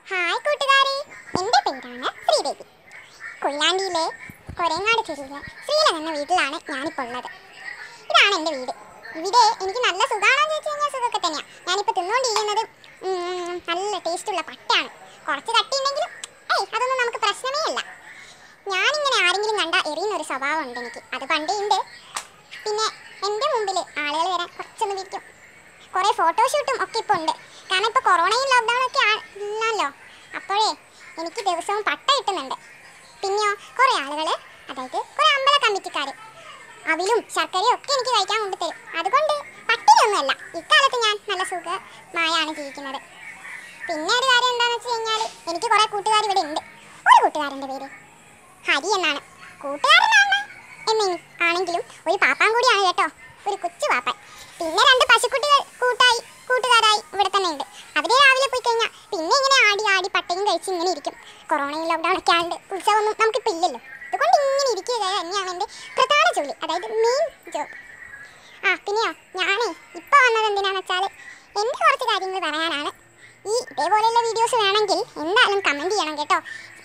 hi കൂട്ടുകാരെ എൻ്റെ പേരാണ് ശ്രീദേവി കൊയിലാണ്ടിയിലെ കൊരങ്ങാട് തെരുവിലെ ശ്രീലൻ എന്ന വീട്ടിലാണ് ഞാനിപ്പോൾ ഉള്ളത് ഇതാണ് എൻ്റെ വീട് ഇവിടെ എനിക്ക് നല്ല സുഖമാണോ ചോദിച്ചു കഴിഞ്ഞാൽ സുഖമൊക്കെ തന്നെയാണ് ഞാനിപ്പോൾ തിന്നുകൊണ്ടിരിക്കുന്നത് ഉം, നല്ല ടേസ്റ്റുള്ള പട്ടയാണ് കുറച്ച് കട്ടിയുണ്ടെങ്കിലും ഏയ് അതൊന്നും നമുക്ക് പ്രശ്നമേ അല്ല ഞാനിങ്ങനെ ആരെങ്കിലും കണ്ട എറിയുന്ന ഒരു സ്വഭാവം ഉണ്ട് എനിക്ക് അത് പണ്ടേ ഉണ്ട് പിന്നെ എൻ്റെ മുമ്പിൽ ആളുകൾ വരാൻ കുറച്ചൊന്ന് വിരിക്കും കുറേ ഫോട്ടോഷൂട്ടും ഒക്കെ ഇപ്പോൾ ഉണ്ട് കാരണം ഇപ്പോൾ കൊറോണയും ലോക്ക്ഡൗൺ ഒക്കെ ഇല്ലല്ലോ അപ്പോഴേ എനിക്ക് ദിവസവും പട്ട കിട്ടുന്നുണ്ട് പിന്നെയോ കുറേ ആളുകൾ അതായത് കുറേ അമ്പല കമ്മിറ്റിക്കാർ അവിലും ശർക്കരയും ഒക്കെ എനിക്ക് കഴിക്കാൻ കൊണ്ടുതരും അതുകൊണ്ട് പട്ടിണിയൊന്നുമല്ല ഇക്കാലത്ത് ഞാൻ നല്ല സുഖമായാണ് ജീവിക്കുന്നത് പിന്നെ ഒരു കാര്യം എന്താണെന്ന് വെച്ച് കഴിഞ്ഞാൽ എനിക്ക് കുറേ കൂട്ടുകാർ ഇവിടെ ഉണ്ട് ഒരു കൂട്ടുകാരൻ്റെ പേര് ഹരി എന്നാണ് കൂട്ടുകാരനാണ് എന്ന് ആണെങ്കിലും ഒരു പാപ്പാൻ കൂടിയാണ് കേട്ടോ ഒരു കൊച്ചു പാപ്പാൻ പിന്നെ രണ്ട് പശുക്കുട്ടികൾ കൂട്ടായി കൂട്ടുകാരായി ഇവിടെ തന്നെ ഉണ്ട് അവര് രാവിലെ പോയി കഴിഞ്ഞാൽ പിന്നെ ഇങ്ങനെ ആടി ആടി പട്ടയും കഴിച്ച് ഇങ്ങനെ ഇരിക്കും കൊറോണയും ലോക്ക്ഡൗൺ ഒക്കെ ആണ്ട് ഉത്സവമൊന്നും നമുക്കിപ്പോൾ ഇല്ലല്ലോ അതുകൊണ്ട് ഇങ്ങനെ ഇരിക്കുക തന്നെയാണ് എൻ്റെ പ്രധാന ജോലി അതായത് മെയിൻ ജോബ് ആ പിന്നെയോ ഞാനേ ഇപ്പോൾ വന്നത് എന്തിനാന്ന് വെച്ചാൽ എൻ്റെ കുറച്ച് കാര്യങ്ങൾ പറയാനാണ് ഈ ഇതേപോലെയുള്ള വീഡിയോസ് വേണമെങ്കിൽ എന്തായാലും കമൻറ്റ് ചെയ്യണം കേട്ടോ